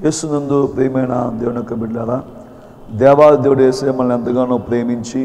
యేసునందు ప్రియమైన దేవుని యొక్క బిడ్డారా దేవాది దేవుడు ఏసయ్య మనల్ని ఎంతగానో ప్రేమించి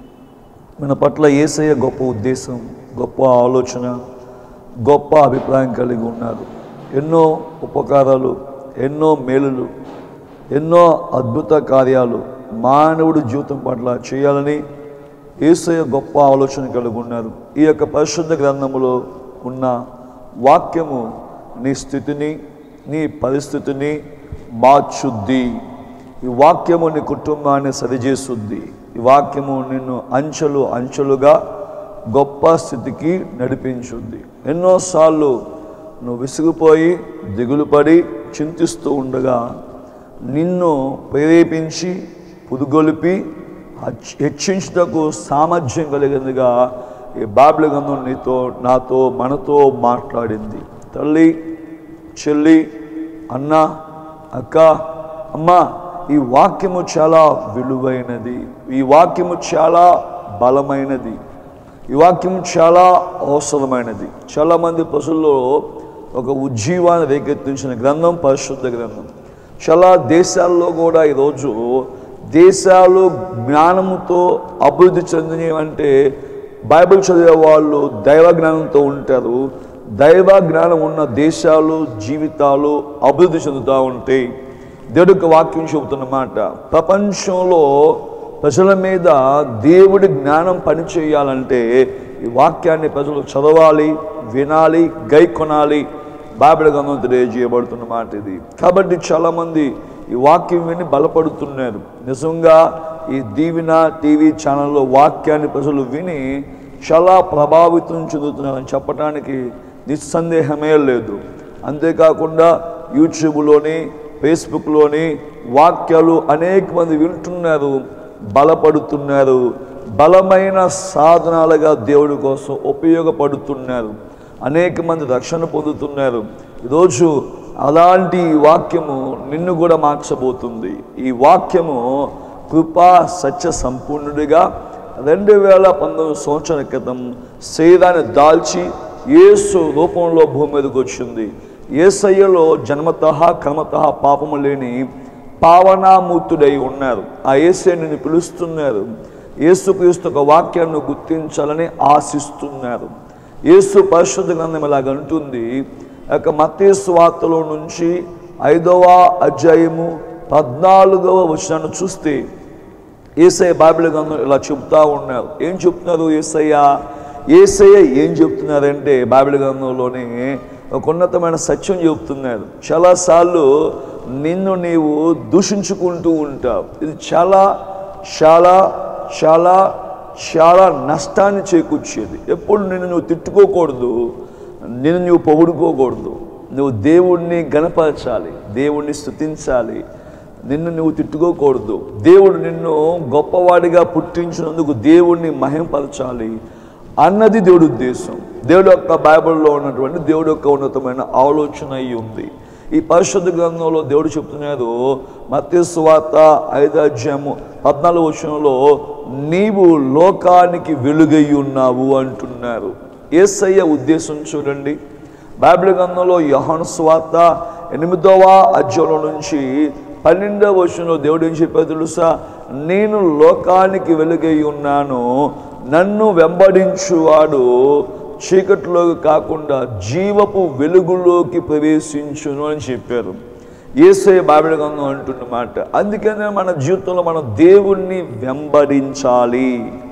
మన పట్ల ఏసయ్య గొప్ప ఉద్దేశం గొప్ప ఆలోచన గొప్ప అభిప్రాయం కలిగి ఉన్నారు ఎన్నో ఉపకారాలు ఎన్నో మేలులు ఎన్నో అద్భుత కార్యాలు మానవుడి జీవితం పట్ల చేయాలని ఏసయ్య గొప్ప ఆలోచన కలిగి ఉన్నారు ఈ యొక్క పరిశుద్ధ గ్రంథములో ఉన్న వాక్యము నీ స్థితిని నీ పరిస్థితిని మార్చుద్ది ఈ వాక్యము నీ కుటుంబాన్ని సరిచేస్తుంది ఈ వాక్యము నిన్ను అంచెలు అంచెలుగా గొప్ప స్థితికి నడిపించుద్ది ఎన్నోసార్లు నువ్వు విసిగిపోయి దిగులు పడి చింతిస్తూ ఉండగా నిన్ను ప్రేరేపించి పుదుగొలిపి హెచ్- హెచ్చించుటకు సామర్థ్యం కలిగినదిగా ఈ బాబిల గ్రంథం నీతో నాతో మనతో మాట్లాడింది తల్లి చెల్లి అన్న అక్క అమ్మ ఈ వాక్యము చాలా విలువైనది ఈ వాక్యము చాలా బలమైనది ఈ వాక్యం చాలా అవసరమైనది చాలామంది పశువుల్లో ఒక ఉజ్జీవాన్ని రేకెత్తించిన గ్రంథం పరిశుద్ధ గ్రంథం చాలా దేశాల్లో కూడా ఈరోజు దేశాలు జ్ఞానముతో అభివృద్ధి చెందినవి అంటే బైబిల్ చదివే వాళ్ళు దైవ జ్ఞానంతో ఉంటారు దైవ జ్ఞానం ఉన్న దేశాలు జీవితాలు అభివృద్ధి చెందుతూ ఉంటాయి దేవుడి యొక్క వాక్యం చెబుతున్నమాట ప్రపంచంలో ప్రజల మీద దేవుడి జ్ఞానం పనిచేయాలంటే ఈ వాక్యాన్ని ప్రజలు చదవాలి వినాలి గై కొనాలి బాబిడ గంధం తెలియజేయబడుతున్న మాట ఇది కాబట్టి చాలామంది ఈ వాక్యం విని బలపడుతున్నారు నిజంగా ఈ దీవిన టీవీ ఛానల్లో వాక్యాన్ని ప్రజలు విని చాలా ప్రభావితం చెందుతున్నారని చెప్పడానికి నిస్సందేహమే లేదు అంతేకాకుండా యూట్యూబ్లోని ఫేస్బుక్లోని వాక్యాలు అనేక మంది వింటున్నారు బలపడుతున్నారు బలమైన సాధనాలుగా దేవుడి కోసం ఉపయోగపడుతున్నారు అనేక మంది రక్షణ పొందుతున్నారు ఈరోజు అలాంటి ఈ వాక్యము నిన్ను కూడా మార్చబోతుంది ఈ వాక్యము కృపా సత్య సంపూర్ణుడిగా రెండు వేల పంతొమ్మిది సంవత్సరాల క్రితం శరీరాన్ని దాల్చి యేసు రూపంలో భూమి మీదకి వచ్చింది ఏసయ్యలో జన్మత క్రమత పాపము లేని పావనామూర్తుడై ఉన్నారు ఆ ఏసే నిన్ను పిలుస్తున్నారు యేసుక్రీస్తు ఒక వాక్యాన్ని గుర్తించాలని ఆశిస్తున్నారు యేసు పరిశుద్ధ గ్రంథం ఇలాగ అంటుంది యొక్క మత్తేసు వార్తలో నుంచి ఐదవ అధ్యాయము పద్నాలుగవ వచనాన్ని చూస్తే ఏసయ్య బైబిల్ గ్రంథం ఇలా చెప్తా ఉన్నారు ఏం చెప్తున్నారు ఏసయ్య ఏసయ్య ఏం చెప్తున్నారంటే బైబిల్ గ్రంథంలోనే ఒక ఉన్నతమైన సత్యం చెప్తున్నారు చాలాసార్లు నిన్ను నీవు దూషించుకుంటూ ఉంటావు ఇది చాలా చాలా చాలా చాలా నష్టాన్ని చేకూర్చేది ఎప్పుడు నిన్ను నువ్వు తిట్టుకోకూడదు నిన్ను నువ్వు పొగుడుకోకూడదు నువ్వు దేవుణ్ణి గణపరచాలి దేవుణ్ణి స్తుతించాలి నిన్ను నువ్వు తిట్టుకోకూడదు దేవుడు నిన్ను గొప్పవాడిగా పుట్టించినందుకు దేవుణ్ణి మహింపరచాలి అన్నది దేవుడి ఉద్దేశం దేవుడు యొక్క బైబిల్లో ఉన్నటువంటి దేవుడి యొక్క ఉన్నతమైన ఆలోచన అయి ఉంది ఈ పరిశుద్ధ గ్రంథంలో దేవుడు చెప్తున్నారు మత్స్వార్త ఐదు అధ్యాయము పద్నాలుగు వచనంలో నీవు లోకానికి వెలుగై ఉన్నావు అంటున్నారు ఏసయ్య ఉద్దేశం చూడండి బైబిల్ గ్రంథంలో యోహాను స్వార్త ఎనిమిదవ అధ్యాయంలో నుంచి పన్నెండవ వచనంలో దేవుడు ఏం చెప్పారు తెలుసా నేను లోకానికి వెలుగై ఉన్నాను నన్ను వెంబడించువాడు చీకటిలోకి కాకుండా జీవపు వెలుగులోకి ప్రవేశించును అని చెప్పారు ఏసే బాబిడ గంగం అంటున్నమాట అందుకనే మన జీవితంలో మనం దేవుణ్ణి వెంబడించాలి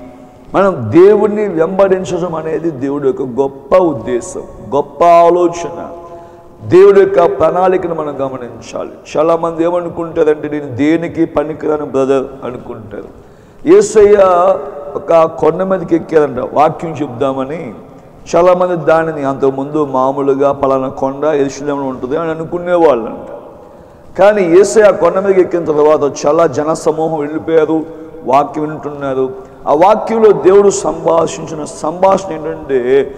మనం దేవుణ్ణి వెంబడించడం అనేది దేవుడి యొక్క గొప్ప ఉద్దేశం గొప్ప ఆలోచన దేవుడి యొక్క ప్రణాళికను మనం గమనించాలి చాలామంది ఏమనుకుంటారంటే నేను దేనికి పనికిరాని బ్రదర్ అనుకుంటారు ఏసయ్య ఒక కొండ మీదకి ఎక్కారంట వాక్యం చెప్దామని చాలామంది దానిని అంతకుముందు మామూలుగా పలానా కొండ ఎరుశలేంలో ఉంటుంది అని అనుకునేవాళ్ళంట కానీ ఏసై ఆ కొండ మీదకి ఎక్కిన తర్వాత చాలా జన సమూహం వెళ్ళిపోయారు వాక్యం వింటున్నారు ఆ వాక్యంలో దేవుడు సంభాషించిన సంభాషణ ఏంటంటే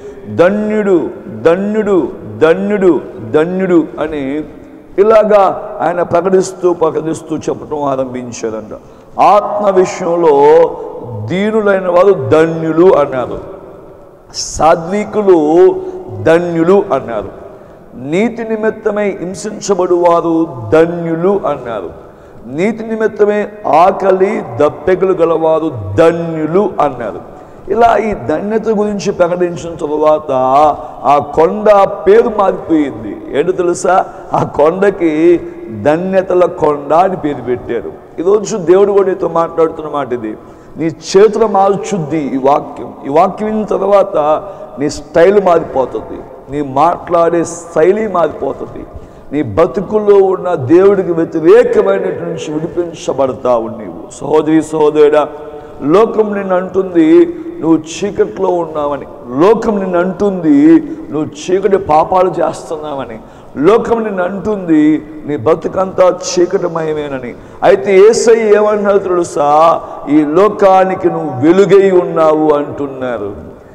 ధన్యుడు ధన్యుడు ధన్యుడు ధన్యుడు అని ఇలాగా ఆయన ప్రకటిస్తూ ప్రకటిస్తూ చెప్పడం ఆరంభించారంట ఆత్మ విషయంలో దీనులైన వారు ధన్యులు అన్నారు సాత్వికులు ధన్యులు అన్నారు నీతి నిమిత్తమై హింసించబడువారు ధన్యులు అన్నారు నీతి నిమిత్తమే ఆకలి దప్పెకలు గలవారు ధన్యులు అన్నారు ఇలా ఈ ధన్యత గురించి ప్రకటించిన తర్వాత ఆ కొండ పేరు మారిపోయింది ఏంటో తెలుసా ఆ కొండకి ధన్యతల కొండ అని పేరు పెట్టారు ఈరోజు దేవుడు కూడా నీతో మాట్లాడుతున్న మాట ఇది నీ చేతుల మార్చుద్ది ఈ వాక్యం ఈ వాక్యం విన్న తర్వాత నీ స్టైల్ మారిపోతుంది నీ మాట్లాడే శైలి మారిపోతుంది నీ బతుకుల్లో ఉన్న దేవుడికి వ్యతిరేకమైనటువంటి నుంచి విడిపించబడతావు నీవు సహోదరి సహోదరుడా లోకం నిన్ను అంటుంది నువ్వు చీకట్లో ఉన్నావని లోకం నిన్ను అంటుంది నువ్వు చీకటి పాపాలు చేస్తున్నావని లోకం నిన్ను అంటుంది నీ బతుకంతా చీకటమయమేనని అయితే ఏసై ఏమన్నారు తెలుసా ఈ లోకానికి నువ్వు వెలుగై ఉన్నావు అంటున్నారు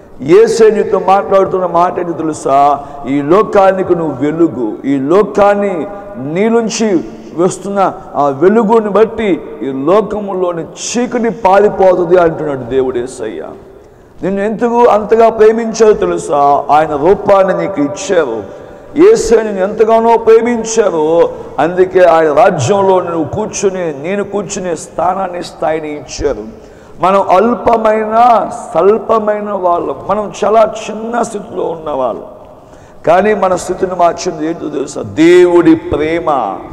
ఏసే నీతో మాట్లాడుతున్న మాట ఏంటి తెలుసా ఈ లోకానికి నువ్వు వెలుగు ఈ లోకాన్ని నీ నుంచి వస్తున్న ఆ వెలుగుని బట్టి ఈ లోకములోని చీకటి పారిపోతుంది అంటున్నాడు దేవుడు ఏసయ్య నిన్ను ఎందుకు అంతగా ప్రేమించారో తెలుసా ఆయన రూపాన్ని నీకు ఇచ్చారు ఏసే నేను ఎంతగానో ప్రేమించారో అందుకే ఆయన రాజ్యంలో నువ్వు కూర్చుని నేను కూర్చునే స్థానాన్ని స్థాయిని ఇచ్చారు మనం అల్పమైన స్వల్పమైన వాళ్ళం మనం చాలా చిన్న స్థితిలో ఉన్న వాళ్ళం కానీ మన స్థితిని మార్చింది ఏంటో తెలుసా దేవుడి ప్రేమ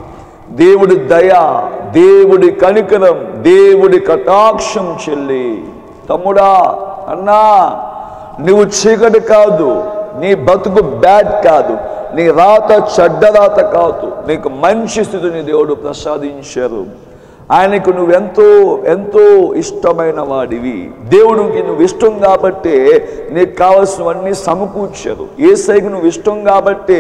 దేవుడి దయ దేవుడి కనికరం దేవుడి కటాక్షం చెల్లి తమ్ముడా అన్నా నువ్వు చీకటి కాదు నీ బతుకు బ్యాడ్ కాదు నీ రాత చెడ్డ రాత కాదు నీకు మంచి స్థితిని దేవుడు ప్రసాదించారు ఆయనకు నువ్వెంతో ఎంతో ఇష్టమైన వాడివి దేవుడికి నువ్వు ఇష్టం కాబట్టే నీకు కావలసినవన్నీ సమకూర్చారు ఏసైకి నువ్వు ఇష్టం కాబట్టే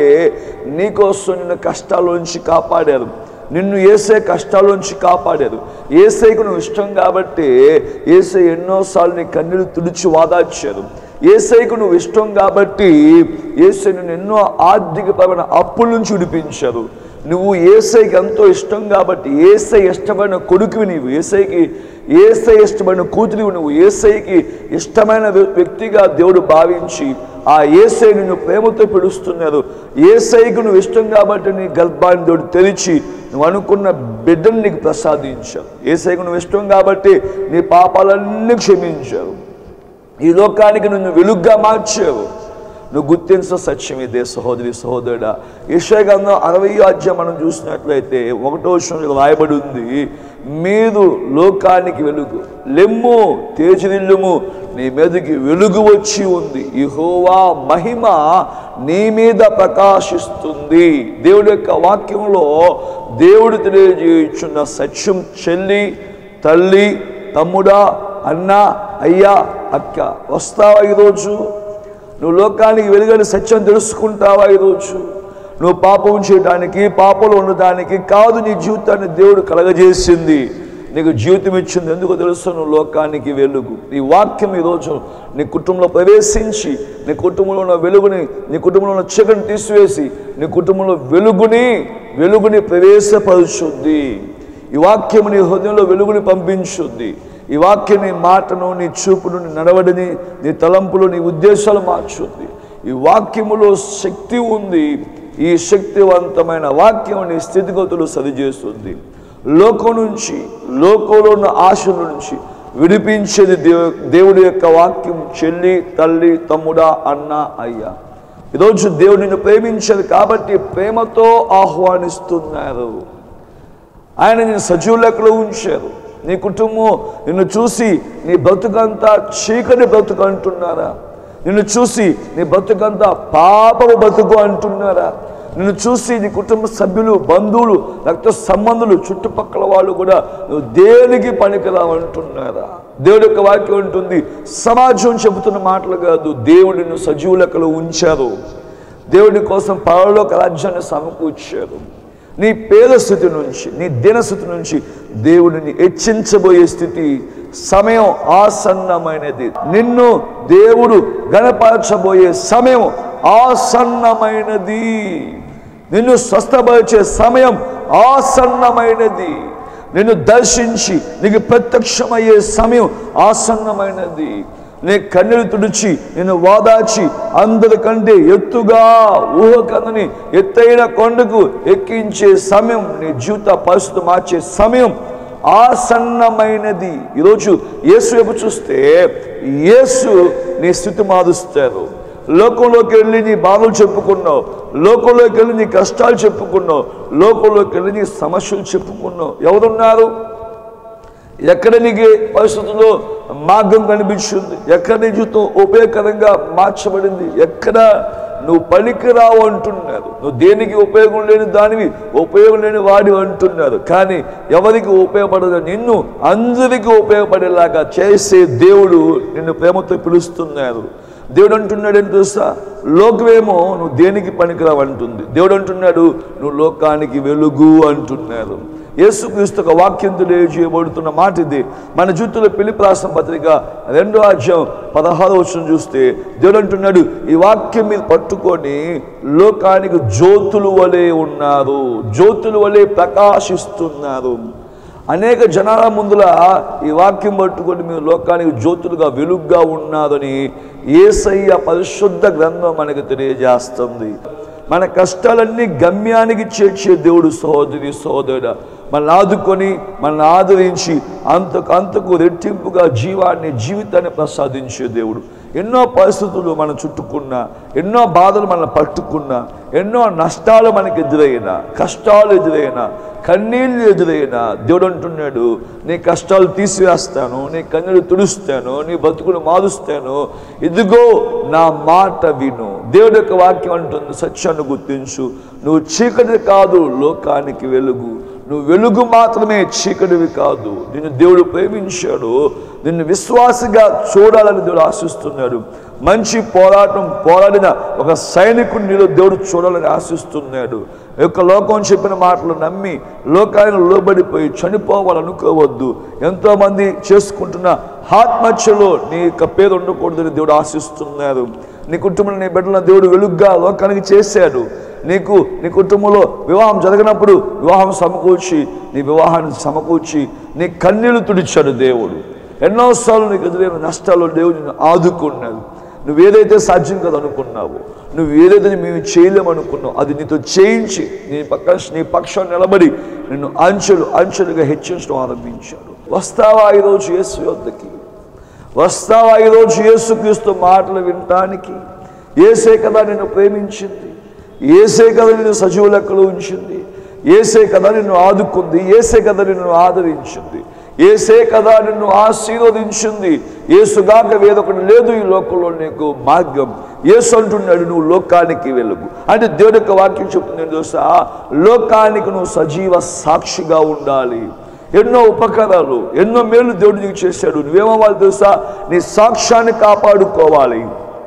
నీకోసం నిన్ను కష్టాల్లోంచి కాపాడారు నిన్ను ఏసే కష్టాల్లోంచి కాపాడారు ఏసైకు నువ్వు ఇష్టం కాబట్టి ఏసై ఎన్నోసార్లు నీ కన్నీళ్ళు తుడిచి వాదార్చారు ఏసైకు నువ్వు ఇష్టం కాబట్టి ఏసై నిన్ను ఎన్నో ఆర్థికపరమైన అప్పుల నుంచి విడిపించారు నువ్వు ఏసైకి ఎంతో ఇష్టం కాబట్టి ఏసై ఇష్టమైన కొడుకువి నీవు ఏసైకి ఏసై ఇష్టమైన కూతురివి నువ్వు ఏసైకి ఇష్టమైన వ్య- వ్యక్తిగా దేవుడు భావించి ఆ ఏసై నిన్ను ప్రేమతో పిలుస్తున్నారు ఏసైకి నువ్వు ఇష్టం కాబట్టి నీ గర్భాన్ని దేవుడు తెరిచి నువ్వు అనుకున్న బిడ్డను నీకు ప్రసాదించారు ఏసైకి నువ్వు ఇష్టం కాబట్టి నీ పాపాలన్నీ క్షమించారు ఈ లోకానికి నిన్ను వెలుగ్గా మార్చావు నువ్వు గుర్తించ సత్యం ఇదే సహోదరి సహోదరుడా యశగంధం అరవై అధ్యాయం మనం చూసినట్లయితే ఒకటో విషయంలో రాయబడి ఉంది మీరు లోకానికి వెలుగు లెమ్ము తేజరిల్లుము నీ మీదకి వెలుగు వచ్చి ఉంది ఇహోవా మహిమ నీ మీద ప్రకాశిస్తుంది దేవుడి యొక్క వాక్యంలో దేవుడు తెలియజేయుచున్న సత్యం చెల్లి తల్లి తమ్ముడా అన్న అయ్యా అక్క వస్తావా ఈరోజు నువ్వు లోకానికి వెలుగని సత్యం తెలుసుకుంటావా ఈరోజు నువ్వు పాపం చేయడానికి పాపంలో ఉండడానికి కాదు నీ జీవితాన్ని దేవుడు కలగజేసింది నీకు జీవితం ఇచ్చింది ఎందుకు తెలుసు నువ్వు లోకానికి వెలుగు నీ వాక్యం ఈరోజు నీ కుటుంబంలో ప్రవేశించి నీ కుటుంబంలో ఉన్న వెలుగుని నీ కుటుంబంలో ఉన్న చీకటిని తీసివేసి నీ కుటుంబంలో వెలుగుని వెలుగుని ప్రవేశపరుచుద్ది ఈ వాక్యము నీ హృదయంలో వెలుగుని పంపించుద్ది ఈ వాక్యం నీ మాటను నీ చూపును నీ నడవడిని నీ తలంపులు నీ ఉద్దేశాలు మార్చుద్ది ఈ వాక్యములో శక్తి ఉంది ఈ శక్తివంతమైన వాక్యం నీ స్థితిగతులు సరిచేస్తుంది లోకం నుంచి లోకంలో ఉన్న ఆశల నుంచి విడిపించేది దేవు దేవుడి యొక్క వాక్యం చెల్లి తల్లి తమ్ముడా అన్న అయ్యా ఈరోజు దేవుడు నిన్ను ప్రేమించాడు కాబట్టి ప్రేమతో ఆహ్వానిస్తున్నారు ఆయన నేను సజీవ లెక్కలో ఉంచారు నీ కుటుంబం నిన్ను చూసి నీ బతుకంతా చీకటి బ్రతుకు అంటున్నారా నిన్ను చూసి నీ బతుకంతా పాపపు బతుకు అంటున్నారా నిన్ను చూసి నీ కుటుంబ సభ్యులు బంధువులు రక్త సంబంధులు చుట్టుపక్కల వాళ్ళు కూడా నువ్వు దేనికి పనికిరావు అంటున్నారా దేవుడి యొక్క వాక్యం ఉంటుంది సమాజం చెబుతున్న మాటలు కాదు దేవుడు నిన్ను సజీవ లెక్కలో ఉంచారు దేవుడి కోసం పరలోక రాజ్యాన్ని సమకూర్చారు నీ పేద స్థితి నుంచి నీ దినస్థితి నుంచి దేవుడిని హెచ్చించబోయే స్థితి సమయం ఆసన్నమైనది నిన్ను దేవుడు గణపరచబోయే సమయం ఆసన్నమైనది నిన్ను స్వస్థపరిచే సమయం ఆసన్నమైనది నిన్ను దర్శించి నీకు ప్రత్యక్షమయ్యే సమయం ఆసన్నమైనది నీ కన్నీరు తుడిచి నిన్ను వాదాచి అందరికంటే ఎత్తుగా ఊహకందని ఎత్తైన కొండకు ఎక్కించే సమయం నీ జీవిత పరిస్థితి మార్చే సమయం ఆసన్నమైనది ఈరోజు యేసు వైపు చూస్తే యేసు నీ స్థితి మారుస్తారు లోకంలోకి వెళ్ళి నీ బాధలు చెప్పుకున్నావు లోకంలోకి వెళ్ళి నీ కష్టాలు చెప్పుకున్నావు లోకంలోకి వెళ్ళి నీ సమస్యలు చెప్పుకున్నావు ఎవరున్నారు ఎక్కడ నీకు పరిస్థితుల్లో మార్గం కనిపించింది ఎక్కడ నీ జీవితం ఉపయోగకరంగా మార్చబడింది ఎక్కడ నువ్వు పనికిరావు అంటున్నారు నువ్వు దేనికి ఉపయోగం లేని దానివి ఉపయోగం లేని వాడి అంటున్నారు కానీ ఎవరికి ఉపయోగపడదు నిన్ను అందరికీ ఉపయోగపడేలాగా చేసే దేవుడు నిన్ను ప్రేమతో పిలుస్తున్నారు దేవుడు అంటున్నాడు ఏంటి తెలుసా లోకమేమో నువ్వు దేనికి పనికిరావు అంటుంది దేవుడు అంటున్నాడు నువ్వు లోకానికి వెలుగు అంటున్నారు యేసుక్రీస్తు ఒక వాక్యం తెలియజేయబడుతున్న మాట ఇది మన జీవితంలో పిలిపి రాసిన పత్రిక రెండో అధ్యాయం పదహారు వచ్చిన చూస్తే దేవుడు అంటున్నాడు ఈ వాక్యం మీద పట్టుకొని లోకానికి జ్యోతులు వలె ఉన్నారు జ్యోతులు వలె ప్రకాశిస్తున్నారు అనేక జనాల ముందుల ఈ వాక్యం పట్టుకొని మీరు లోకానికి జ్యోతులుగా వెలుగ్గా ఉన్నారని ఏసయ్య పరిశుద్ధ గ్రంథం మనకు తెలియజేస్తుంది మన కష్టాలన్నీ గమ్యానికి చేర్చే దేవుడు సహోదరి సహోదరుడు మనల్ని ఆదుకొని మనల్ని ఆదరించి అంతకు అంతకు రెట్టింపుగా జీవాన్ని జీవితాన్ని ప్రసాదించే దేవుడు ఎన్నో పరిస్థితులు మనం చుట్టుకున్నా ఎన్నో బాధలు మనల్ని పట్టుకున్నా ఎన్నో నష్టాలు మనకి ఎదురైనా కష్టాలు ఎదురైనా కన్నీళ్ళు ఎదురైనా దేవుడు అంటున్నాడు నీ కష్టాలు తీసివేస్తాను నీ కన్నీళ్ళు తుడుస్తాను నీ బతుకులు మారుస్తాను ఇదిగో నా మాట విను దేవుడి యొక్క వాక్యం అంటుంది సత్యాన్ని గుర్తించు నువ్వు చీకటి కాదు లోకానికి వెలుగు నువ్వు వెలుగు మాత్రమే చీకటివి కాదు నిన్ను దేవుడు ప్రేమించాడు నిన్ను విశ్వాసగా చూడాలని దేవుడు ఆశిస్తున్నాడు మంచి పోరాటం పోరాడిన ఒక సైనికుడిని నీలో దేవుడు చూడాలని ఆశిస్తున్నాడు ఈ యొక్క లోకం చెప్పిన మాటలు నమ్మి లోకాన్ని లోబడిపోయి చనిపోవాలనుకోవద్దు ఎంతోమంది చేసుకుంటున్న ఆత్మహత్యలో నీ యొక్క పేరు ఉండకూడదని దేవుడు ఆశిస్తున్నారు నీ కుటుంబంలో నీ బిడ్డలను దేవుడు వెలుగ్గా లోకానికి చేశాడు నీకు నీ కుటుంబంలో వివాహం జరగనప్పుడు వివాహం సమకూర్చి నీ వివాహాన్ని సమకూర్చి నీ కన్నీళ్లు తుడిచాడు దేవుడు ఎన్నోసార్లు నీకు ఎదురైన నష్టాలు దేవుడు నిన్ను ఆదుకున్నాడు నువ్వు ఏదైతే సాధ్యం కదా అనుకున్నావో నువ్వు ఏదైతే మేము చేయలేమనుకున్నావు అది నీతో చేయించి నీ పక్క నీ పక్షం నిలబడి నిన్ను అంచెలు అంచెలుగా హెచ్చించడం ఆరంభించాడు వస్తావా ఈరోజు యేసు యొద్దకి వస్తావా ఈరోజు యేసుక్రీస్తు మాటలు వినటానికి ఏసే కదా నిన్ను ప్రేమించింది ఏసే కదా నిన్ను సజీవ లెక్కలో ఉంచింది ఏసే కదా నిన్ను ఆదుకుంది ఏసే కదా నిన్ను ఆదరించింది ఏసే కదా నిన్ను ఆశీర్వదించింది ఏసుగాక వేదొకటి లేదు ఈ లోకంలో నీకు మార్గం ఏసు అంటున్నాడు నువ్వు లోకానికి వెలుగు అంటే దేవుడి యొక్క వాక్యం చెప్తుంది ఏంటో తెలుసా లోకానికి నువ్వు సజీవ సాక్షిగా ఉండాలి ఎన్నో ఉపకారాలు ఎన్నో మేలు దేవుడు నీకు చేశాడు నువ్వేమవ్వాలి తెలుసా నీ సాక్ష్యాన్ని కాపాడుకోవాలి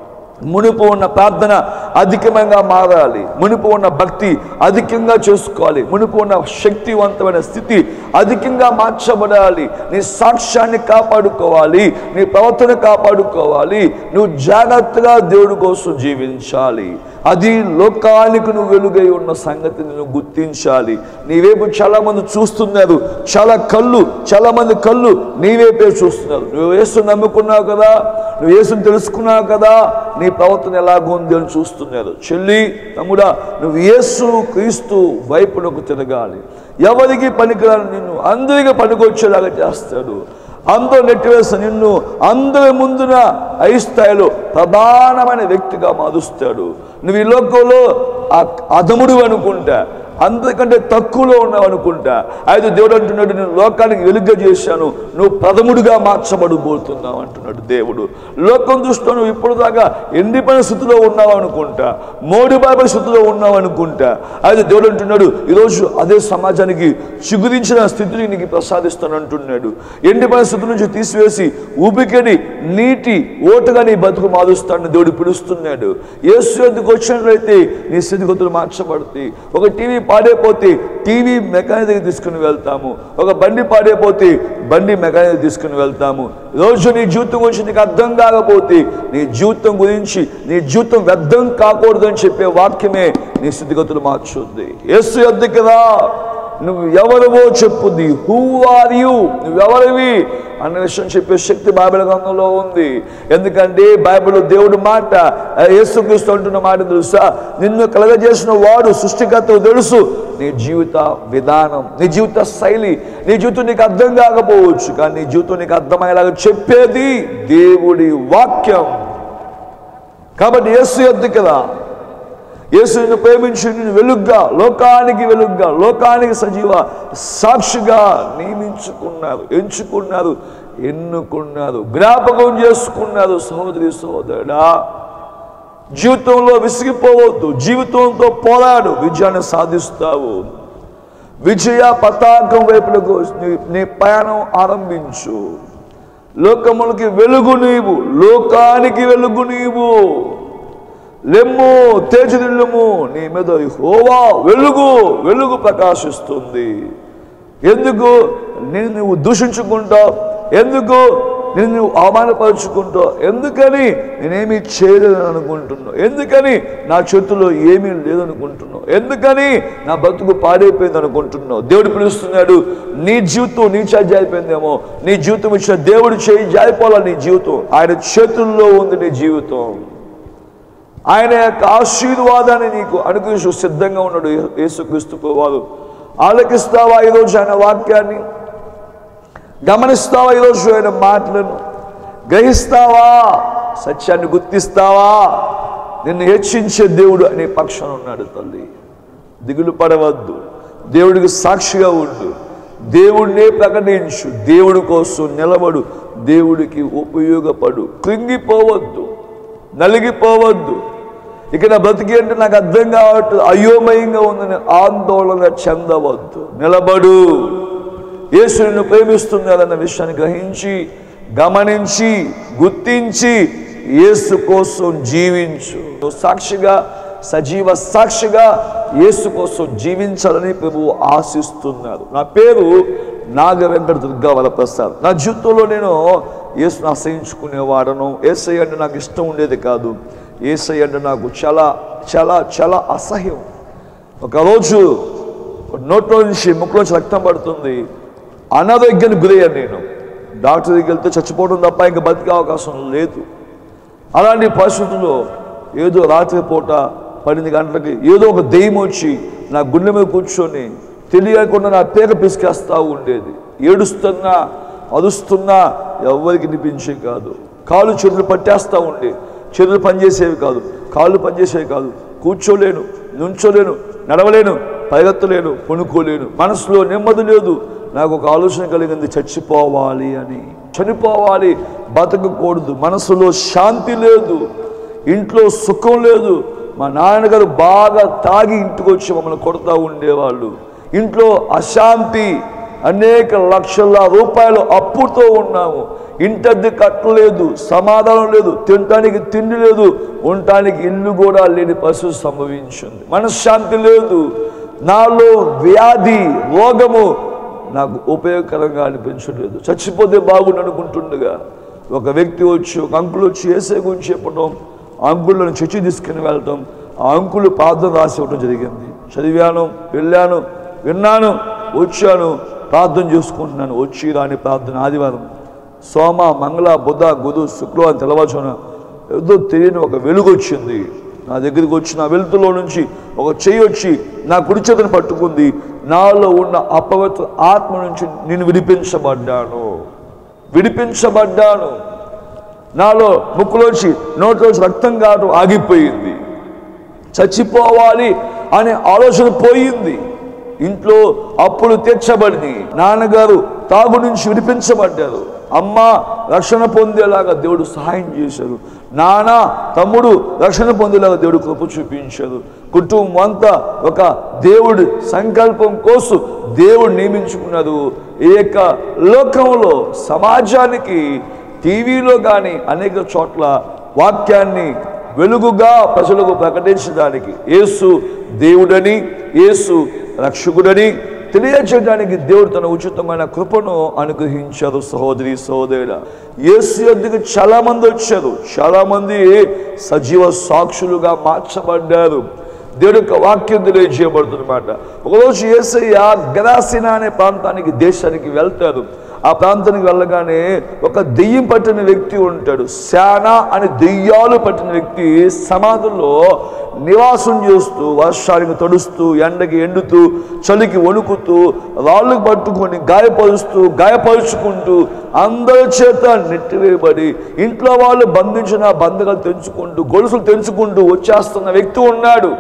మునుపు ఉన్న ప్రార్థన అధికంగా మారాలి మునుపు ఉన్న భక్తి అధికంగా చేసుకోవాలి మునుపు ఉన్న శక్తివంతమైన స్థితి అధికంగా మార్చబడాలి నీ సాక్ష్యాన్ని కాపాడుకోవాలి నీ ప్రవర్తన కాపాడుకోవాలి నువ్వు జాగ్రత్తగా దేవుడి కోసం జీవించాలి అది లోకానికి నువ్వు వెలుగై ఉన్న సంగతిని నువ్వు గుర్తించాలి నీ వైపు చాలా మంది చూస్తున్నారు చాలా కళ్ళు చాలా మంది కళ్ళు నీ వైపే చూస్తున్నారు నువ్వు యేసు నమ్ముకున్నావు కదా నువ్వు యేసుని తెలుసుకున్నావు కదా నీ ప్రవర్తన ఎలాగుంది అని చూస్తున్నారు చెల్లి తమ్ముడా నువ్వు యేసు క్రీస్తు వైపునకు తిరగాలి ఎవరికి పనికిరాని నిన్ను అందరికీ పనికొచ్చేలాగా చేస్తాడు అందరూ నెట్టివేసిన నిన్ను అందరి ముందున ఐ స్థాయిలో ప్రధానమైన వ్యక్తిగా మారుస్తాడు నువ్వు ఈ లోకంలో ఆ అధముడు అనుకుంటా అందరికంటే తక్కువలో ఉన్నావు అనుకుంటా అయితే దేవుడు అంటున్నాడు నేను లోకానికి వెలుగ్గా చేశాను నువ్వు ప్రథముడిగా మార్చబడబోతున్నావు అంటున్నాడు దేవుడు లోకం దృష్టిలో నువ్వు ఇప్పుడు దాకా ఎండిపోయిన స్థితిలో ఉన్నావు అనుకుంటా మోడిబాబు స్థితిలో ఉన్నావు అనుకుంటా అయితే దేవుడు అంటున్నాడు ఈరోజు అదే సమాజానికి చిగురించిన స్థితిని నీకు ప్రసాదిస్తాను అంటున్నాడు ఎండిపోయిన స్థితి నుంచి తీసివేసి ఊపికని నీటి ఓటుగా నీ బతుకు మారుస్తాడని దేవుడు పిలుస్తున్నాడు యేసు ఎందుకు వచ్చినట్లయితే నీ స్థితిగతులు మార్చబడతాయి ఒక టీవీ పాడైపోతే టీవీ మెకానిక్ దగ్గర తీసుకుని వెళ్తాము ఒక బండి పాడైపోతే బండి మెకానిక్ దగ్గర తీసుకుని వెళ్తాము రోజు నీ జీవితం గురించి నీకు అర్థం కాకపోతే నీ జీవితం గురించి నీ జీవితం వ్యర్థం కాకూడదని చెప్పే వాక్యమే నీ స్థితిగతులు మార్చుద్ది యేసు యొద్దకి రా నువ్వు ఎవరివో చెప్పుద్ది హూ ఆర్ యూ నువ్వెవరివి అన్న విషయం చెప్పే శక్తి బైబిల్ గ్రంథంలో ఉంది ఎందుకంటే బైబిల్ దేవుడు మాట ఆ, యేసుక్రీస్తు అంటున్న మాట తెలుసా నిన్ను కలగజేసిన వాడు సృష్టికర్తవు తెలుసు నీ జీవిత విధానం నీ జీవిత శైలి నీ జీవితం నీకు అర్థం కాకపోవచ్చు కానీ నీ జీవితం నీకు అర్థమయ్యేలాగా చెప్పేది దేవుడి వాక్యం కాబట్టి యేసు ఎద్దు కదా యేసుని ప్రేమించి నిన్ను వెలుగ్గా లోకానికి వెలుగ్గా లోకానికి సజీవ సాక్షిగా నియమించుకున్నారు ఎంచుకున్నారు ఎన్నుకున్నారు జ్ఞాపకం చేసుకున్నారు సహోదరి సహోదరుడా జీవితంలో విసిగిపోవద్దు జీవితంతో పోరాడు విజయాన్ని సాధిస్తావు విజయ పతాకం వైపులకు నీ- నీ ప్రయాణం ఆరంభించు లోకములకి వెలుగు నీవు లోకానికి వెలుగు నీవు లెమ్ము తేజదిల్లుము నీ మీద హోవా వెలుగు వెలుగు ప్రకాశిస్తుంది ఎందుకు నేను నువ్వు దూషించుకుంటావు ఎందుకు నేను నువ్వు అవమానపరుచుకుంటావు ఎందుకని నేనేమీ చేయలేదని అనుకుంటున్నావు ఎందుకని నా చేతిలో ఏమీ లేదనుకుంటున్నావు ఎందుకని నా బతుకు పాడైపోయింది అనుకుంటున్నావు దేవుడు పిలుస్తున్నాడు నీ జీవితం నీ చేయి జారిపోయిందేమో నీ జీవితం ఇచ్చిన దేవుడు చేయి జారిపోవాలా నీ జీవితం ఆయన చేతుల్లో ఉంది నీ జీవితం ఆయన యొక్క ఆశీర్వాదాన్ని నీకు అనుగ్రహించు సిద్ధంగా ఉన్నాడు యేసుక్రీస్తు వారు ఆలకిస్తావా ఈరోజు ఆయన వాక్యాన్ని గమనిస్తావా ఈరోజు ఆయన మాటలను గ్రహిస్తావా సత్యాన్ని గుర్తిస్తావా నిన్ను హెచ్చించే దేవుడు అనే పక్షాన ఉన్నాడు తల్లి దిగులు పడవద్దు దేవుడికి సాక్షిగా ఉండు దేవుడినే ప్రకటించు దేవుడి కోసం నిలబడు దేవుడికి ఉపయోగపడు కృంగిపోవద్దు నలిగిపోవద్దు ఇక నా బ్రతికి అంటే నాకు అర్థం కావట్లేదు అయోమయంగా ఉందని ఆందోళన చెందవద్దు నిలబడు యేసు నిన్ను ప్రేమిస్తున్నాడన్న విషయాన్ని గ్రహించి గమనించి గుర్తించి యేసు కోసం జీవించు నువ్వు సాక్షిగా సజీవ సాక్షిగా యేసు కోసం జీవించాలని ప్రభువు ఆశిస్తున్నారు నా పేరు నాగ వెంకట దుర్గా వరప్రసాద్ నా జీవితంలో నేను యేసును అసహించుకునేవాడను ఏసై అంటే నాకు ఇష్టం ఉండేది కాదు ఏసై అంటే నాకు చాలా చాలా చాలా అసహ్యం ఒకరోజు నోట్లో నుంచి ముక్కులోంచి రక్తం పడుతుంది అనారోగ్యానికి గురయ్యాను నేను డాక్టర్ దగ్గరికి వెళ్తే చచ్చిపోవడం తప్ప ఇంకా బతికే అవకాశం లేదు అలాంటి పరిస్థితుల్లో ఏదో రాత్రిపూట పన్నెండు గంటలకి ఏదో ఒక దెయ్యం వచ్చి నా గుండె మీద కూర్చొని తెలియకుండా నా పేక పిసికేస్తూ ఉండేది ఏడుస్తున్నా అరుస్తున్నా ఎవరికి వినిపించే కాదు కాళ్ళు చేతులు పట్టేస్తూ ఉండే చేతులు పనిచేసేవి కాదు కాళ్ళు పనిచేసేవి కాదు కూర్చోలేను నుంచోలేను నడవలేను పరిగెత్తలేను పొనుకోలేను మనసులో నెమ్మది లేదు నాకు ఒక ఆలోచన కలిగింది చచ్చిపోవాలి అని చనిపోవాలి బతకకూడదు మనసులో శాంతి లేదు ఇంట్లో సుఖం లేదు మా నాన్నగారు బాగా తాగి ఇంటికి వచ్చి మమ్మల్ని కొడతా ఉండేవాళ్ళు ఇంట్లో అశాంతి అనేక లక్షల రూపాయలు అప్పుతో ఉన్నాము ఇంటద్ది కట్టలేదు సమాధానం లేదు తినటానికి తిండి లేదు ఉండటానికి ఇల్లు కూడా లేని పరిస్థితి సంభవించింది మనశ్శాంతి లేదు నాలో వ్యాధి రోగము నాకు ఉపయోగకరంగా అనిపించలేదు చచ్చిపోతే బాగుండు అనుకుంటుండగా ఒక వ్యక్తి వచ్చి ఒక అంకుల్ వచ్చి ఏసే గురించి చెప్పడం ఆ అంకుళ్ళను చర్చి తీసుకుని వెళ్ళటం ఆ అంకులు ప్రార్థన రాసి ఇవ్వడం జరిగింది చదివాను వెళ్ళాను విన్నాను వచ్చాను ప్రార్థన చేసుకుంటున్నాను వచ్చి రాని ప్రార్థన ఆదివారం సోమ మంగళ బుధ గురు శుక్రవారం తెల్లవారుజామున ఏదో తెలియని ఒక వెలుగు వచ్చింది నా దగ్గరికి వచ్చి నా వెలుతులో నుంచి ఒక చెయ్యి వచ్చి నా కుడి చేతిని పట్టుకుంది నాలో ఉన్న అపవిత్ర ఆత్మ నుంచి నేను విడిపించబడ్డాను విడిపించబడ్డాను నాలో ముక్కులోంచి నోట్లోంచి రక్తం కావడం ఆగిపోయింది చచ్చిపోవాలి అనే ఆలోచన పోయింది ఇంట్లో అప్పులు తీర్చబడింది నాన్నగారు తాగు నుంచి విడిపించబడ్డారు అమ్మ రక్షణ పొందేలాగా దేవుడు సహాయం చేశారు నాన్న తమ్ముడు రక్షణ పొందేలాగా దేవుడు కృప చూపించారు కుటుంబం అంతా ఒక దేవుడి సంకల్పం కోసం దేవుడు నియమించుకున్నారు ఈ యొక్క లోకంలో సమాజానికి టీవీలో కానీ అనేక చోట్ల వాక్యాన్ని వెలుగుగా ప్రజలకు ప్రకటించడానికి యేసు దేవుడని యేసు రక్షకుడని తెలియజేయడానికి దేవుడు తన ఉచితమైన కృపను అనుగ్రహించారు సహోదరి సహోదరుడ యేసు యొద్దకు చాలా మంది వచ్చారు చాలా మంది సజీవ సాక్షులుగా మార్చబడ్డారు దేవుడి యొక్క వాక్యం తెలియజేయబడుతుందన్నమాట ఒకరోజు ఏసయ్య గరాసిన అనే ప్రాంతానికి దేశానికి వెళ్తారు ఆ ప్రాంతానికి వెళ్ళగానే ఒక దెయ్యం పట్టిన వ్యక్తి ఉంటాడు శానా అని దెయ్యాలు పట్టిన వ్యక్తి సమాధుల్లో నివాసం చేస్తూ వర్షానికి తడుస్తూ ఎండకి ఎండుతూ చలికి వణుకుతూ రాళ్ళు పట్టుకొని గాయపరుస్తూ గాయపరుచుకుంటూ అందరి చేత నెట్టివేయబడి ఇంట్లో వాళ్ళు బంధించిన బంధకాలు తెంచుకుంటూ గొలుసులు తెంచుకుంటూ వచ్చేస్తున్న వ్యక్తి ఉన్నాడు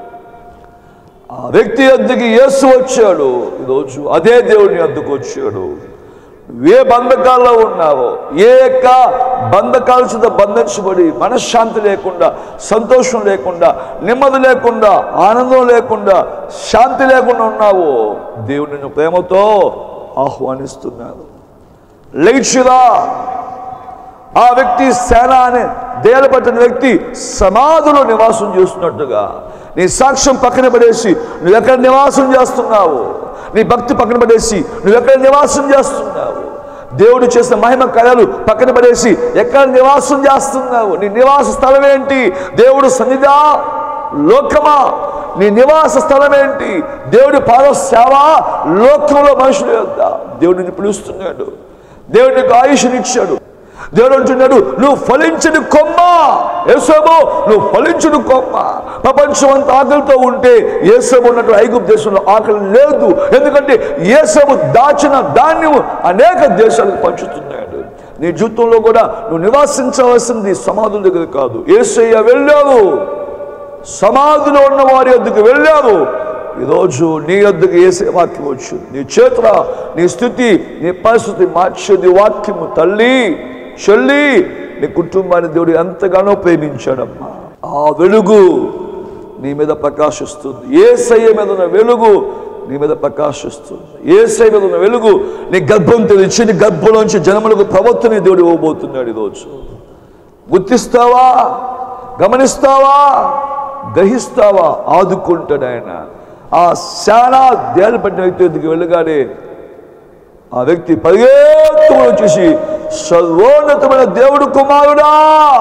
ఆ వ్యక్తి వద్దకి యేసు వచ్చాడు ఈరోజు అదే దేవుని వద్దకు వచ్చాడు ఏ బంధకాల్లో ఉన్నావో ఏ యొక్క బంధకాల చేత బంధించబడి మనశ్శాంతి లేకుండా సంతోషం లేకుండా నెమ్మది లేకుండా ఆనందం లేకుండా శాంతి లేకుండా ఉన్నావో దేవుడు నిన్ను ప్రేమతో ఆహ్వానిస్తున్నాడు లేచురా ఆ వ్యక్తి సేన అనే దేల పట్టిన వ్యక్తి సమాధిలో నివాసం చేస్తున్నట్టుగా నీ సాక్ష్యం పక్కన పడేసి నువ్వు ఎక్కడ నివాసం చేస్తున్నావు నీ భక్తి పక్కన పడేసి నువ్వు ఎక్కడ నివాసం చేస్తున్నావు దేవుడు చేసిన మహిమ కళలు పక్కన పడేసి ఎక్కడ నివాసం చేస్తున్నావు నీ నివాస స్థలం ఏంటి దేవుడు సన్నిధా లోకమా నీ నివాస స్థలం ఏంటి దేవుడి పాద సేవ లోకంలో మనుషులు యొక్క దేవుడిని పిలుస్తున్నాడు దేవుడు నీకు ఆయుష్నిచ్చాడు దేవుడు అంటున్నాడు నువ్వు ఫలించని కొమ్మ యేసోబు నువ్వు ఫలించని కొమ్మ ప్రపంచం అంతా ఆకలితో ఉంటే యేసోబు ఉన్నట్టు ఐగుప్తు దేశంలో ఆకలి లేదు ఎందుకంటే యేసోబు దాచిన ధాన్యం అనేక దేశాలకు పంచుతున్నాడు నీ జీవితంలో కూడా నువ్వు నివాసించవలసింది సమాధుల దగ్గర కాదు ఏసయ్య వెళ్ళావు సమాధిలో ఉన్న వారి వద్దకు వెళ్ళావు ఈరోజు నీ వద్దకు ఏసే వాక్యం వచ్చింది నీ చేతుల నీ స్థితి నీ పరిస్థితి మార్చేది వాక్యము తల్లి చెల్లి నీ కుటుంబాన్ని దేవుడు ఎంతగానో ప్రేమించాడమ్మా ఆ వెలుగు నీ మీద ప్రకాశిస్తుంది ఏసయ్య మీద ఉన్న వెలుగు నీ మీద ప్రకాశిస్తుంది ఏసయ్య మీద ఉన్న వెలుగు నీ గర్భం తెరిచి నీ గర్భంలోంచి జనములకు ప్రవర్తన దేవుడు ఇవ్వబోతున్నాడు ఈరోజు గుర్తిస్తావా గమనిస్తావా గ్రహిస్తావా ఆదుకుంటాడు ఆయన ఆ శానా దేలు పట్టిన వ్యక్తి దగ్గరికి వెళ్ళగానే ఆ వ్యక్తి పరిగెత్తుకుని వచ్చేసి సర్వోన్నతమైన దేవుడు కుమారుడా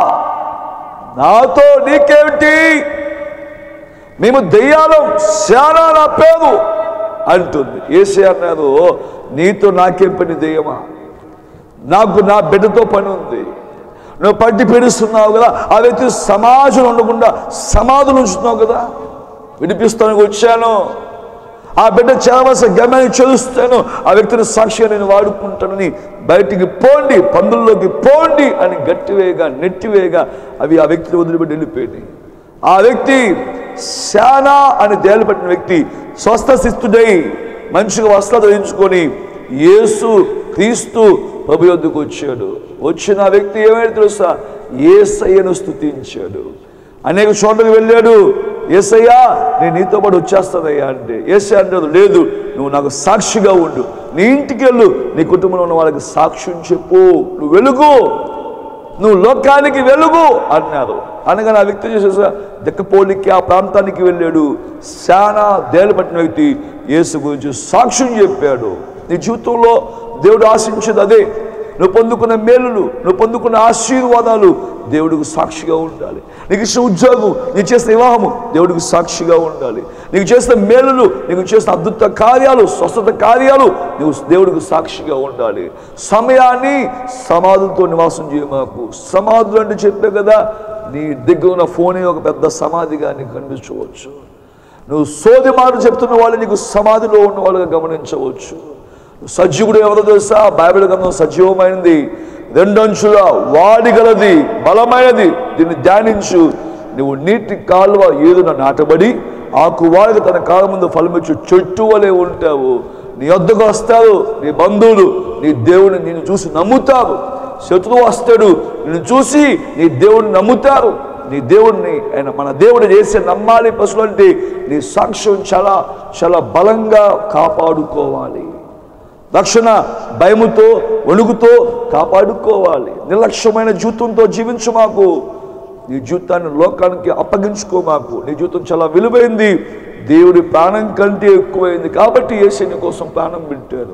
నాతో నీకేమిటి మేము దెయ్యాలం శానా నా పేరు అంటుంది ఏసే అన్నారు నీతో నాకేం పని దెయ్యమా నాకు నా బిడ్డతో పని ఉంది నువ్వు పట్టి పీడిస్తున్నావు కదా ఆ వ్యక్తి సమాజంలో ఉండకుండా సమాధులు ఉంచుతున్నావు కదా విడిపిస్తానికి వచ్చాను ఆ బిడ్డ చేరవలసిన గమ్యాన్ని చెలుస్తాను ఆ వ్యక్తిని సాక్షిగా నేను వాడుకుంటానని బయటికి పోండి పందుల్లోకి పోండి అని గట్టివేయగా నెట్టివేయగా అవి ఆ వ్యక్తిని వదిలిపెట్టి వెళ్ళిపోయినాయి ఆ వ్యక్తి శానా అని దేలపట్టిన వ్యక్తి స్వస్థ శిస్తుడై మంచిగా వస్త్రాలు ధరించుకొని యేసు క్రీస్తు ప్రభు యొద్దకు వచ్చాడు వచ్చిన ఆ వ్యక్తి ఏమైనా తెలుసా ఏసయ్యను స్తుతించాడు అనేక చోట్లకు వెళ్ళాడు ఏసయ్యా నేను నీతో పాటు వచ్చేస్తానయ్యా అంటే ఏసై అంటాడు లేదు నువ్వు నాకు సాక్షిగా ఉండు నీ ఇంటికి వెళ్ళు నీ కుటుంబంలో ఉన్న వాళ్ళకి సాక్ష్యం చెప్పు నువ్వు వెలుగు నువ్వు లోకానికి వెలుగు అన్నారు అనగా ఆ వ్యక్తి చేసేసా దెక్కపోలికి ఆ ప్రాంతానికి వెళ్ళాడు శానా దేలు పట్టిన వ్యక్తి యేసు గురించి సాక్ష్యం చెప్పాడు నీ జీవితంలో దేవుడు ఆశించేది అదే నువ్వు పొందుకున్న మేలులు నువ్వు పొందుకున్న ఆశీర్వాదాలు దేవుడికి సాక్షిగా ఉండాలి నీకు ఇచ్చిన ఉద్యోగం నీకు చేసిన వివాహము దేవుడికి సాక్షిగా ఉండాలి నీకు చేసిన మేలులు నీకు చేసిన అద్భుత కార్యాలు స్వస్థత కార్యాలు నువ్వు దేవుడికి సాక్షిగా ఉండాలి సమయాన్ని సమాధులతో నివాసం చేయమాకు సమాధులు అంటే చెప్పే కదా నీ దగ్గర ఉన్న ఫోనే ఒక పెద్ద సమాధిగా నీకు కనిపించవచ్చు నువ్వు సోది మాట చెప్తున్న వాళ్ళు నీకు సమాధిలో ఉన్న వాళ్ళుగా గమనించవచ్చు సజీవుడు ఎవరో తెలుసా బైబిల్ గ్రంథం సజీవమైనది రెండంచుల వాడిగలది బలమైనది దీన్ని ధ్యానించు నువ్వు నీటి కాలువ ఏదున నాటబడి ఆకు వాడికి తన కాలం ముందు ఫలమిచ్చు చెట్టు వలె ఉంటావు నీ వద్దకు వస్తారు నీ బంధువులు నీ దేవుని నిన్ను చూసి నమ్ముతారు శత్రువు వస్తాడు నిన్ను చూసి నీ దేవుడిని నమ్ముతారు నీ దేవుడిని ఆయన మన దేవుడు చేసే నమ్మాలి పశువులు అంటే నీ సాక్ష్యం చాలా చాలా బలంగా కాపాడుకోవాలి రక్షణ భయముతో వణుకుతో కాపాడుకోవాలి నిర్లక్ష్యమైన జీవితంతో జీవించు మాకు నీ జీవితాన్ని లోకానికి అప్పగించుకో మాకు నీ జీవితం చాలా విలువైంది దేవుడి ప్రాణం కంటే ఎక్కువైంది కాబట్టి ఏసే నీ కోసం ప్రాణం పెట్టారు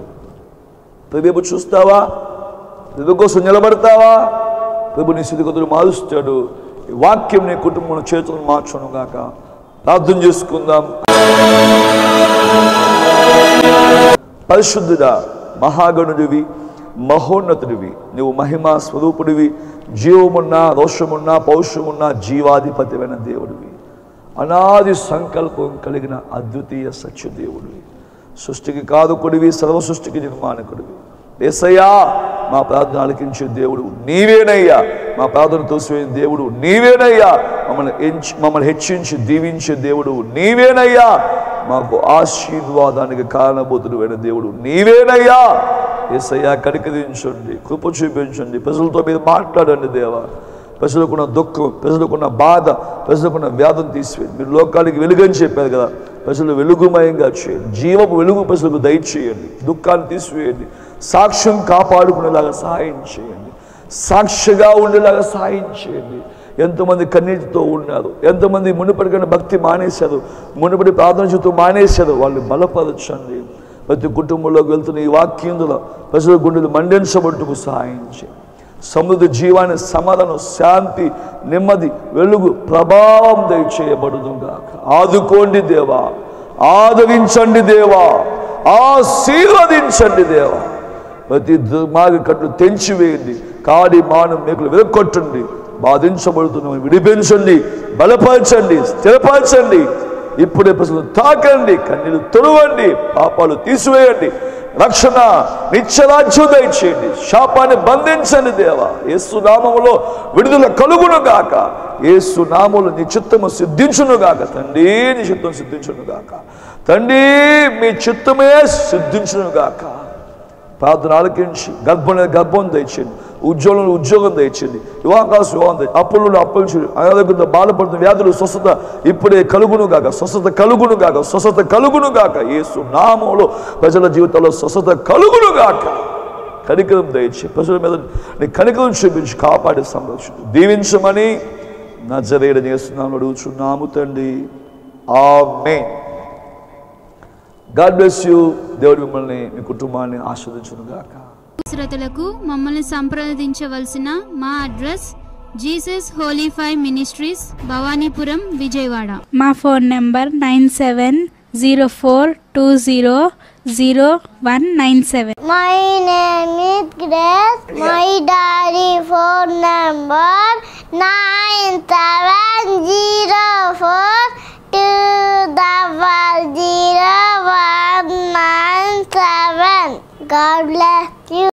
ప్రభు చూస్తావా ప్రభు కోసం నిలబడతావా ప్రభు నీ స్థితిగతులు మారుస్తాడు ఈ వాక్యం నీ కుటుంబం చేతులను మార్చను గాక ప్రార్థన చేసుకుందాం పరిశుద్ధుడా మహాగణుడివి మహోన్నతుడివి నువ్వు మహిమా స్వరూపుడివి జీవమున్నా రోషమున్నా పౌరుషమున్నా జీవాధిపతివైన దేవుడివి అనాది సంకల్పం కలిగిన అద్వితీయ సత్యదేవుడివి సృష్టికి కాదుకుడివి సర్వ సృష్టికి నిర్మాణకుడివి ఏసయ్యా మా ప్రార్థన ఆలకించే దేవుడు నీవేనయ్యా మా ప్రార్థన తోసివేయ దేవుడు నీవేనయ్యా మమ్మల్ని ఎంచి మమ్మల్ని హెచ్చించి దీవించే దేవుడు నీవేనయ్యా మాకు ఆశీర్వాదానికి కారణబోతుడు అయిన దేవుడు నీవేనయ్యా ఏసయ్యా కనికరించండి కృప చూపించండి ప్రజలతో మీరు మాట్లాడండి దేవా ప్రజలకున్న దుఃఖం ప్రజలకున్న బాధ ప్రజలకున్న వ్యాధం తీసివేయండి మీరు లోకానికి వెలుగని చెప్పారు కదా ప్రజలు వెలుగుమయంగా చేయండి జీవపు వెలుగు ప్రజలకు దయచేయండి దుఃఖాన్ని తీసివేయండి సాక్ష్యం కాపాడుకునేలాగా సహాయం చేయండి సాక్షిగా ఉండేలాగా సహాయం చేయండి ఎంతమంది కన్నీటితో ఉన్నారు ఎంతమంది మునుపటికైనా భక్తి మానేశారు మునుపటి ప్రార్థన చేస్తూ మానేశారు వాళ్ళు బలపరచండి ప్రతి కుటుంబంలోకి వెళ్తున్న ఈ వాక్యంలో ప్రజల గుండెలు మండించబట్టుకు సహాయం చేయండి సమృద్ధి జీవాన్ని సమాధానం శాంతి నెమ్మది వెలుగు ప్రభావం దయచేయబడును గాక ఆదుకోండి దేవా ఆదరించండి దేవా ఆశీర్వదించండి దేవా ప్రతి దుర్మార్గ కట్లు తెంచివేయండి కాడి మానం మేకులు వెదకొట్టండి బాధించబడుతున్నాం విడిపించండి బలపరచండి స్థిరపరచండి ఇప్పుడే ప్రజలు తాకండి కన్నీళ్ళు తొడవండి పాపాలు తీసివేయండి రక్షణ నిత్యరాజ్యం దయచేయండి శాపాన్ని బంధించండి దేవా యేసు నామములో విడుదల కలుగును గాక యేసు నామములో నీ చిత్తము సిద్ధించును గాక తండ్రి నీ చిత్తం సిద్ధించును గాక తండ్రి మీ చిత్తమే సిద్ధించును గాక ప్రార్థన ఆలకించి గర్భం గర్భం తెచ్చింది ఉద్యోగంలో ఉద్యోగం తెచ్చింది వివాహాసు వివాహం తెచ్చి అప్పులు అప్పులు అనారోగ్యంతో బాధపడుతున్న వ్యాధులు స్వస్థత ఇప్పుడే కలుగును గాక స్వస్థత కలుగును గాక స్వస్థత కలుగును గాక యేసు నామంలో ప్రజల జీవితంలో స్వస్థత కలుగును గాక కనికరం దయచి ప్రజల మీద నీ కనికరం చూపించి కాపాడి సంరక్షణ దీవించమని నజరేడ చేస్తున్నాను అడుగుచున్నాము తండ్రి ఆమేన్ గాడ్ బ్లెస్ యూ దేవుడు మిమ్మల్ని మీ కుటుంబాన్ని ఆస్వాదించును గాక శ్రోతలకు మమ్మల్ని సంప్రదించవలసిన మా address Jesus holy five ministries Bhavanipuram Vijayawada మా phone number nine seven zero four two zero zero one nine seven My name is Grace. My daddy phone number nine seven zero four two double zero one nine seven. God bless you.